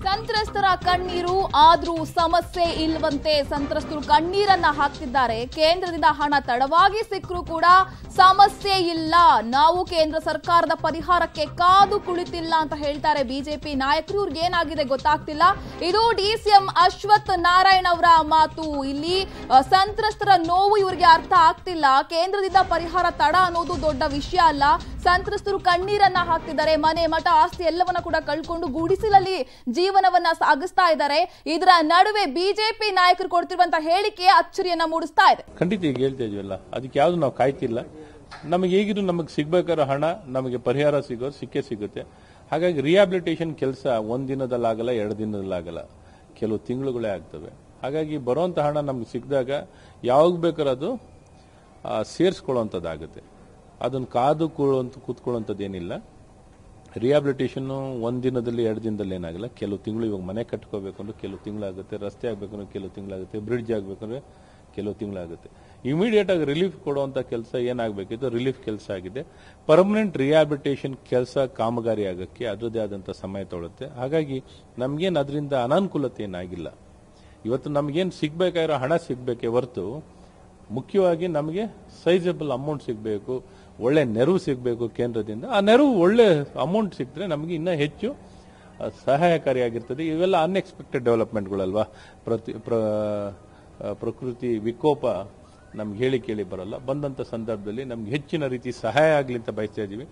ಸಂತ್ರಸ್ತರ ಕಣ್ಣೀರು ಆದ್ರೂ ಸಮಸ್ಯೆ ಇಲ್ವಂತೆ ಸಂತ್ರಸ್ತರು ಕಣ್ಣೀರನ್ನ ಹಾಕ್ತಿದ್ದಾರೆ ಕೇಂದ್ರದಿಂದ ಹಣ ತಡವಾಗಿ ಸಿಕ್ಕರೂ ಕೂಡ ಸಮಸ್ಯೆ ಇಲ್ಲ ನಾವು ಕೇಂದ್ರ ಸರ್ಕಾರದ ಪರಿಹಾರಕ್ಕೆ ಕಾದು ಕುಳಿತಿಲ್ಲ ಅಂತ ಹೇಳ್ತಾರೆ ಬಿಜೆಪಿ ನಾಯಕರು ಇವ್ರಿಗೆ ಏನಾಗಿದೆ ಗೊತ್ತಾಗ್ತಿಲ್ಲ ಇದು ಡಿಸಿಎಂ ಅಶ್ವಥ್ ನಾರಾಯಣ್ ಅವರ ಮಾತು ಇಲ್ಲಿ ಅ, ಸಂತ್ರಸ್ತರ ನೋವು ಇವರಿಗೆ ಅರ್ಥ ಆಗ್ತಿಲ್ಲ ಕೇಂದ್ರದಿಂದ ಪರಿಹಾರ ತಡ ಅನ್ನೋದು ದೊಡ್ಡ ವಿಷಯ ಅಲ್ಲ ಸಂತ್ರಸ್ತರು ಕಣ್ಣೀರನ್ನ ಹಾಕ್ತಿದ್ದಾರೆ ಮನೆ ಮಠ ಆಸ್ತಿ ಎಲ್ಲವನ್ನ ಕೂಡ ಕಳ್ಕೊಂಡು ಗುಡಿಸಲಲ್ಲಿ ಜೀವನವನ್ನ ಸಾಗಿಸ್ತಾ ಇದ್ದಾರೆ ಇದರ ನಡುವೆ ಬಿಜೆಪಿ ನಾಯಕರು ಕೊಡ್ತಿರುವಂತ ಹೇಳಿಕೆ ಅಚ್ಚರಿಯನ್ನ ಮೂಡಿಸ್ತಾ ಇದೆ ಖಂಡಿತ ಈಗ ಹೇಳ್ತಾ ಇದೀವಲ್ಲ ಅದಕ್ಕೆ ಯಾವ್ದು ನಾವು ಕಾಯ್ತಿಲ್ಲ ನಮಗೆ ಹೇಗಿದ್ರು ನಮಗೆ ಸಿಗ್ಬೇಕಾದ್ರೆ ಹಣ ನಮಗೆ ಪರಿಹಾರ ಸಿಗೋದು ಸಿಕ್ಕೇ ಸಿಗುತ್ತೆ ಹಾಗಾಗಿ ರಿಹಾಬಿಲಿಟೇಷನ್ ಕೆಲಸ ಒಂದ್ ದಿನದಲ್ಲಾಗಲ್ಲ ಎರಡು ದಿನದಲ್ಲಾಗಲ್ಲ ಕೆಲವು ತಿಂಗಳುಗಳೇ ಆಗ್ತವೆ ಹಾಗಾಗಿ ಬರುವಂತ ಹಣ ನಮ್ಗೆ ಸಿಕ್ಕಿದಾಗ ಯಾವಾಗ ಬೇಕಾದ್ರೆ ಅದು ಸೇರಿಸ್ಕೊಳ್ಳುವಂಥದ್ದಾಗುತ್ತೆ ಅದನ್ನು ಕಾದು ಕೂಳುವಂತ ಕೂತ್ಕೊಳ್ಳುವಂಥದ್ದು ಏನಿಲ್ಲ ರಿಹಾಬಿಲಿಟೇಷನ್ ಒಂದ್ ದಿನದಲ್ಲಿ ಎರಡು ದಿನದಲ್ಲಿ ಏನಾಗಲ್ಲ ಕೆಲವು ತಿಂಗಳು ಇವಾಗ ಮನೆ ಕಟ್ಕೋಬೇಕು ಅಂದ್ರೆ ಕೆಲವು ತಿಂಗಳಾಗುತ್ತೆ ರಸ್ತೆ ಆಗ್ಬೇಕಂದ್ರೆ ಕೆಲವು ತಿಂಗಳಾಗುತ್ತೆ ಬ್ರಿಡ್ಜ್ ಆಗ್ಬೇಕಂದ್ರೆ ಕೆಲವು ತಿಂಗಳಾಗುತ್ತೆ ಇಮಿಡಿಯೇಟ್ ಆಗಿ ರಿಲೀಫ್ ಕೊಡುವಂತ ಕೆಲಸ ಏನಾಗಬೇಕಿತ್ತು ರಿಲೀಫ್ ಕೆಲಸ ಆಗಿದೆ ಪರ್ಮನೆಂಟ್ ರಿಹಾಬಿಲಿಟೇಷನ್ ಕೆಲಸ ಕಾಮಗಾರಿ ಆಗಕ್ಕೆ ಅದರದೇ ಆದಂತ ಸಮಯ ತೊಳುತ್ತೆ ಹಾಗಾಗಿ ನಮ್ಗೇನು ಅದರಿಂದ ಅನಾನುಕೂಲತೆ ಏನಾಗಿಲ್ಲ ಇವತ್ತು ನಮ್ಗೇನು ಸಿಗ್ಬೇಕಾಗಿರೋ ಹಣ ಸಿಗ್ಬೇಕೇ ಹೊರತು ಮುಖ್ಯವಾಗಿ ನಮಗೆ ಸೈಜಬಲ್ ಅಮೌಂಟ್ ಸಿಗಬೇಕು ಒಳ್ಳೆ ನೆರವು ಸಿಗಬೇಕು ಕೇಂದ್ರದಿಂದ ಆ ನೆರವು ಒಳ್ಳೆ ಅಮೌಂಟ್ ಸಿಕ್ಕಿದ್ರೆ ನಮಗೆ ಇನ್ನೂ ಹೆಚ್ಚು ಆ, ಸಹಾಯಕಾರಿಯಾಗಿರ್ತದೆ ಇವೆಲ್ಲ ಅನ್ಎಕ್ಸ್ಪೆಕ್ಟೆಡ್ ಡೆವಲಪ್ಮೆಂಟ್ಗಳಲ್ವಾ ಪ್ರತಿ ಪ್ರ- ಆ, ಪ್ರಕೃತಿ ವಿಕೋಪ ನಮ್ಗೆ ಹೇಳಿ ಕೇಳಿ ಬರಲ್ಲ ಬಂದಂತ ಸಂದರ್ಭದಲ್ಲಿ ನಮ್ಗೆ ಹೆಚ್ಚಿನ ರೀತಿ ಸಹಾಯ ಆಗಲಿ ಅಂತ ಬಯಸ್ತಾ ಇದೀವಿ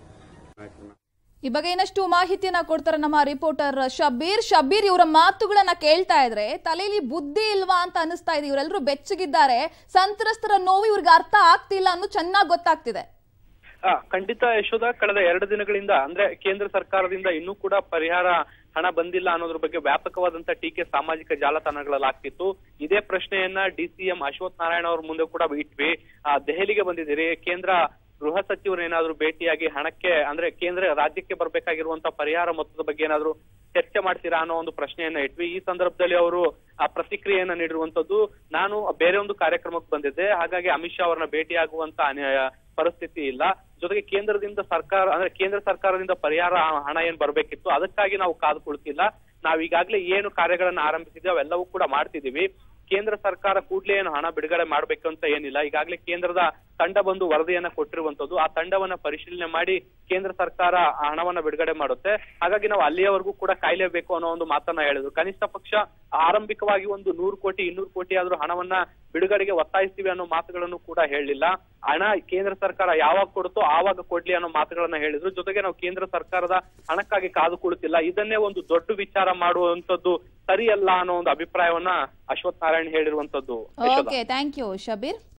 ಈ ಬಗ್ಗೆ ಇನ್ನಷ್ಟು ಮಾಹಿತಿಯನ್ನ ಕೊಡ್ತಾರೆ ನಮ್ಮ ರಿಪೋರ್ಟರ್ ಶಬೀರ್ ಶಬೀರ್ ಇವರ ಮಾತುಗಳನ್ನ ಕೇಳ್ತಾ ಇದ್ರೆ ತಲೆಯಲ್ಲಿ ಬುದ್ಧಿ ಇಲ್ವಾ ಅಂತ ಅನಿಸ್ತಾ ಇದೆ ಇವರೆಲ್ಲರೂ ಬೆಚ್ಚಗಿದ್ದಾರೆ ಸಂತ್ರಸ್ತರ ನೋವು ಇವ್ರಿಗೆ ಅರ್ಥ ಆಗ್ತಿಲ್ಲ ಅನ್ನೋ ಚೆನ್ನಾಗಿ ಗೊತ್ತಾಗ್ತಿದೆ ಆ, ಖಂಡಿತ ಯಶೋಧ ಕಳೆದ ಎರಡು ದಿನಗಳಿಂದ ಅಂದ್ರೆ ಕೇಂದ್ರ ಸರ್ಕಾರದಿಂದ ಇನ್ನೂ ಕೂಡ ಪರಿಹಾರ ಹಣ ಬಂದಿಲ್ಲ ಅನ್ನೋದ್ರ ಬಗ್ಗೆ ವ್ಯಾಪಕವಾದಂತ ಟೀಕೆ ಸಾಮಾಜಿಕ ಜಾಲತಾಣಗಳಲ್ಲಿ ಆಗ್ತಿತ್ತು ಇದೇ ಪ್ರಶ್ನೆಯನ್ನ ಡಿಸಿಎಂ ಅಶ್ವಥ್ ನಾರಾಯಣ ಅವ್ರ ಮುಂದೆ ಕೂಡ ಇಟ್ವಿ ಆ, ದೆಹಲಿಗೆ ಬಂದಿದ್ದೀರಿ ಕೇಂದ್ರ ಗೃಹ ಸಚಿವರೇನಾದ್ರೂ ಭೇಟಿಯಾಗಿ ಹಣಕ್ಕೆ ಅಂದ್ರೆ ಕೇಂದ್ರ ರಾಜ್ಯಕ್ಕೆ ಬರ್ಬೇಕಾಗಿರುವಂತ ಪರಿಹಾರ ಮೊತ್ತದ ಬಗ್ಗೆ ಏನಾದ್ರೂ ಚರ್ಚೆ ಮಾಡ್ತೀರಾ ಅನ್ನೋ ಒಂದು ಪ್ರಶ್ನೆಯನ್ನ ಇಟ್ವಿ ಈ ಸಂದರ್ಭದಲ್ಲಿ ಅವರು ಆ ಪ್ರತಿಕ್ರಿಯೆಯನ್ನ ನೀಡಿರುವಂತದ್ದು ನಾನು ಬೇರೆ ಒಂದು ಕಾರ್ಯಕ್ರಮಕ್ಕೆ ಬಂದಿದ್ದೆ ಹಾಗಾಗಿ ಅಮಿತ್ ಶಾ ಅವರನ್ನ ಭೇಟಿಯಾಗುವಂತ ಅನ್ಯ- ಪರಿಸ್ಥಿತಿ ಇಲ್ಲ ಜೊತೆಗೆ ಕೇಂದ್ರದಿಂದ ಸರ್ಕಾರ ಅಂದ್ರೆ ಕೇಂದ್ರ ಸರ್ಕಾರದಿಂದ ಪರಿಹಾರ ಹಣ ಏನ್ ಬರ್ಬೇಕಿತ್ತು ಅದಕ್ಕಾಗಿ ನಾವು ಕಾದು ಕುಳಿತಿಲ್ಲ ನಾವ್ ಈಗಾಗ್ಲೇ ಏನು ಕಾರ್ಯಗಳನ್ನ ಆರಂಭಿಸಿದ್ವಿ ಅವೆಲ್ಲವೂ ಕೂಡ ಮಾಡ್ತಿದೀವಿ ಕೇಂದ್ರ ಸರ್ಕಾರ ಕೂಡ್ಲೇ ಏನು ಹಣ ಬಿಡುಗಡೆ ಮಾಡ್ಬೇಕು ಅಂತ ಏನಿಲ್ಲ ಈಗಾಗಲೇ ಕೇಂದ್ರದ ತಂಡ ಬಂದು ವರದಿಯನ್ನ ಕೊಟ್ಟಿರುವಂತದ್ದು ಆ ತಂಡವನ್ನ ಪರಿಶೀಲನೆ ಮಾಡಿ ಕೇಂದ್ರ ಸರ್ಕಾರ ಆ ಹಣವನ್ನ ಬಿಡುಗಡೆ ಮಾಡುತ್ತೆ ಹಾಗಾಗಿ ನಾವು ಅಲ್ಲಿಯವರೆಗೂ ಕೂಡ ಕಾಯ್ಲೇಬೇಕು ಅನ್ನೋ ಒಂದು ಮಾತನ್ನ ಹೇಳಿದ್ರು ಕನಿಷ್ಠ ಪಕ್ಷ ಆರಂಭಿಕವಾಗಿ ಒಂದು ನೂರು ಕೋಟಿ ಇನ್ನೂರು ಕೋಟಿ ಆದ್ರೂ ಹಣವನ್ನ ಬಿಡುಗಡೆಗೆ ಒತ್ತಾಯಿಸ್ತೀವಿ ಅನ್ನೋ ಮಾತುಗಳನ್ನು ಕೂಡ ಹೇಳಲಿಲ್ಲ ಹಣ ಕೇಂದ್ರ ಸರ್ಕಾರ ಯಾವಾಗ ಕೊಡುತ್ತೋ ಆವಾಗ ಕೊಡ್ಲಿ ಅನ್ನೋ ಮಾತುಗಳನ್ನ ಹೇಳಿದ್ರು ಜೊತೆಗೆ ನಾವು ಕೇಂದ್ರ ಸರ್ಕಾರದ ಹಣಕ್ಕಾಗಿ ಕಾದು ಕುಳಿತಿಲ್ಲ ಇದನ್ನೇ ಒಂದು ದೊಡ್ಡ ವಿಚಾರ ಮಾಡುವಂತದ್ದು ಸರಿಯಲ್ಲ ಅನ್ನೋ ಒಂದು ಅಭಿಪ್ರಾಯವನ್ನ ಅಶ್ವಥ್ ನಾರಾಯಣ್ ಹೇಳಿರುವಂತದ್ದು Yashodha. Okay thank you Shabir